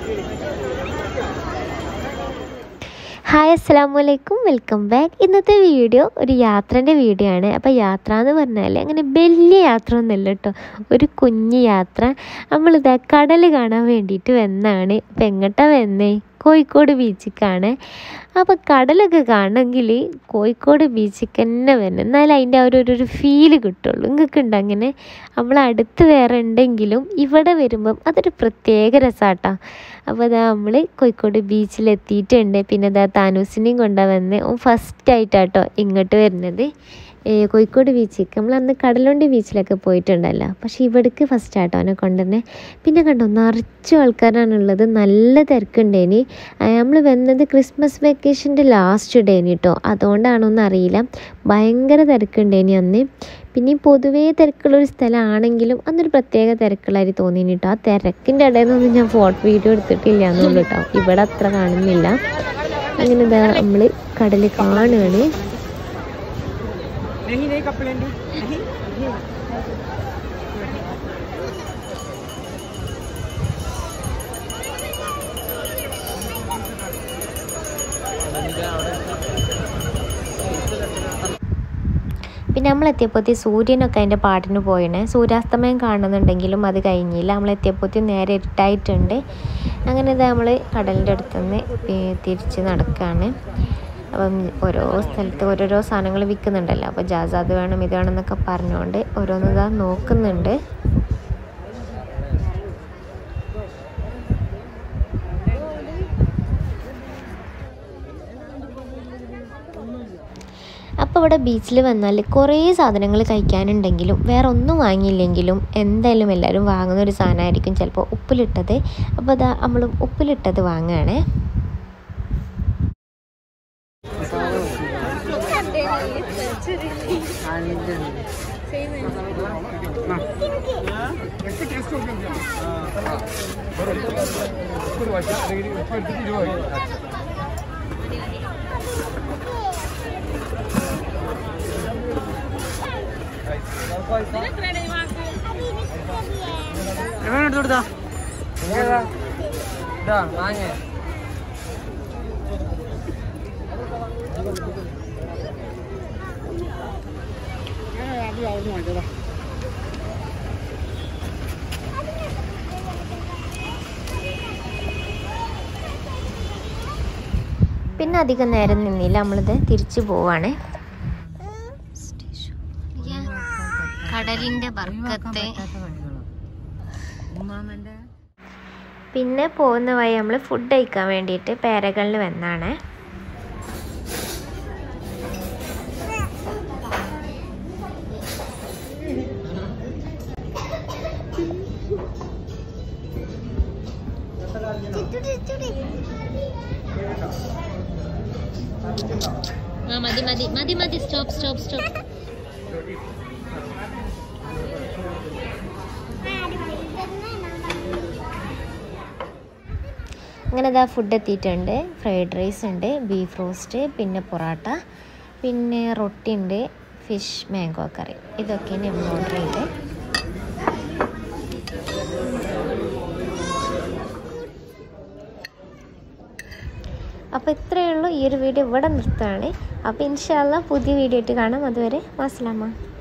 hi അസ്സാം വലൈക്കും welcome back ഇന്നത്തെ വീഡിയോ ഒരു യാത്രേൻ്റെ വീഡിയോ ആണ് അപ്പോൾ യാത്ര എന്ന് പറഞ്ഞാൽ അങ്ങനെ വലിയ യാത്ര ഒന്നുമല്ല കേട്ടോ ഒരു കുഞ്ഞു യാത്ര നമ്മളിതാ കടൽ കാണാൻ വേണ്ടിയിട്ട് വന്നാണ് അപ്പോൾ എങ്ങോട്ടാണ് വന്നേ കോഴിക്കോട് ബീച്ചിക്കാണ് അപ്പോൾ കടലൊക്കെ കാണണമെങ്കിൽ കോഴിക്കോട് ബീച്ചിക്ക് തന്നെ വരണം എന്നാലും അതിൻ്റെ ആ ഒരു ഒരു- ഒരു ഫീല് കിട്ടുള്ളൂ നിങ്ങൾക്ക് ഉണ്ട് അങ്ങനെ നമ്മൾ അടുത്ത് വേറെ ഉണ്ടെങ്കിലും ഇവിടെ വരുമ്പം അതൊരു പ്രത്യേക രസമാട്ടോ അപ്പോൾ അതാ നമ്മൾ കോഴിക്കോട് ബീച്ചിലെത്തിയിട്ടുണ്ട് പിന്നെ ഇതാ താനൂസിനെയും കൊണ്ടാ വന്ന് ഓൻ ഫസ്റ്റ് ആയിട്ടാട്ടോ ഇങ്ങോട്ട് വരുന്നത് ഏ, കോഴിക്കോട് ബീച്ചിലേക്ക് നമ്മൾ അന്ന് കടലുണ്ടി ബീച്ചിലൊക്കെ പോയിട്ടുണ്ടല്ലോ പക്ഷേ ഇവിടേക്ക് ഫസ്റ്റ് ആട്ടോ അവനെ കൊണ്ടുതന്നെ പിന്നെ കണ്ടോ നിറച്ചും ആൾക്കാരാണുള്ളത് നല്ല തിരക്കുണ്ടേനി നമ്മൾ വന്നത് ക്രിസ്മസ് വെക്കേഷൻ്റെ ലാസ്റ്റ് ഡേനി കേട്ടോ അതുകൊണ്ടാണോന്ന് അറിയില്ല ഭയങ്കര തിരക്കുണ്ടേനി അന്ന് പിന്നെ ഈ പൊതുവേ തിരക്കുള്ളൊരു സ്ഥലമാണെങ്കിലും അന്നൊരു പ്രത്യേക തിരക്കുള്ളതായി തോന്നിനി കേട്ടോ ആ തിരക്കിൻ്റെ ഇടയിൽ നിന്നൊന്നും ഞാൻ ഫോട്ടോ വീഡിയോ എടുത്തിട്ടില്ല എന്നുള്ളൂ കേട്ടോ ഇവിടെ അത്ര കാണുന്നില്ല അങ്ങനെ ഇതാ നമ്മൾ കടൽ കാണുകയാണ് नहीं नहीं कपड़े नहीं പിന്നെ നമ്മൾ എത്തിയപ്പോഴത്തേ സൂര്യനൊക്കെ അതിൻ്റെ പാട്ടിന് പോയിണ് സൂര്യാസ്തമയം കാണുന്നുണ്ടെങ്കിലും അത് കഴിഞ്ഞില്ല നമ്മൾ എത്തിയപ്പോഴത്തേ നേരെ ഇരുട്ടായിട്ടുണ്ട് അങ്ങനെ ഇതാ നമ്മൾ കടലിൻ്റെ അടുത്തുനിന്ന് തിരിച്ച് നടക്കുകയാണ് അപ്പം ഓരോ സ്ഥലത്ത് ഓരോരോ സാധനങ്ങൾ വിൽക്കുന്നുണ്ടല്ലോ അപ്പോൾ ജാസ് അത് വേണം ഇത് വേണം എന്നൊക്കെ പറഞ്ഞുകൊണ്ട് ഓരോന്ന് ഇതാ നോക്കുന്നുണ്ട് അപ്പോൾ ഇവിടെ ബീച്ചിൽ വന്നാൽ കുറേ സാധനങ്ങൾ കഴിക്കാനുണ്ടെങ്കിലും വേറെ ഒന്നും വാങ്ങിയില്ലെങ്കിലും എന്തായാലും എല്ലാവരും വാങ്ങുന്ന ഒരു സാധനമായിരിക്കും ചിലപ്പോൾ ഉപ്പിലിട്ടത് അപ്പോൾ അതാ നമ്മൾ ഉപ്പിലിട്ടത് വാങ്ങുകയാണേ എവിടെ എടുത്തു കൊടുത്താ ഇതാ വാങ്ങ പിന്നെ അധികം നേരം നിന്നില്ല നമ്മളിത് തിരിച്ചു പോവാണ് കടലിൻ്റെ ബർക്കത്ത് ഉമ്മാമന്റെ പിന്നെ പോകുന്ന വഴി നമ്മൾ ഫുഡ് കഴിക്കാൻ വേണ്ടിയിട്ട് പേരകളിൽ വന്നാണ് മതി മതി മതി മതി സ്റ്റോപ്പ് സ്റ്റോപ്പ് സ്റ്റോപ്പ് അങ്ങനെ ഇതാ ഫുഡ് എത്തിയിട്ടുണ്ട് ഫ്രൈഡ് റൈസ് ഉണ്ട് ബീഫ് റോസ്റ്റ് പിന്നെ പൊറോട്ട പിന്നെ റൊട്ടി ഉണ്ട് ഫിഷ് മാംഗോ കറി ഇതൊക്കെയാണ് നമ്മൾ ഓർഡർ ചെയ്തത് അപ്പോൾ ഇത്രയേ ഉള്ളൂ ഈ ഒരു വീഡിയോ ഇവിടെ നിർത്തുകയാണ് അപ്പോൾ ഇൻഷാല്ല പുതിയ വീഡിയോ ആയിട്ട് കാണാം അതുവരെ അസ്സലാമ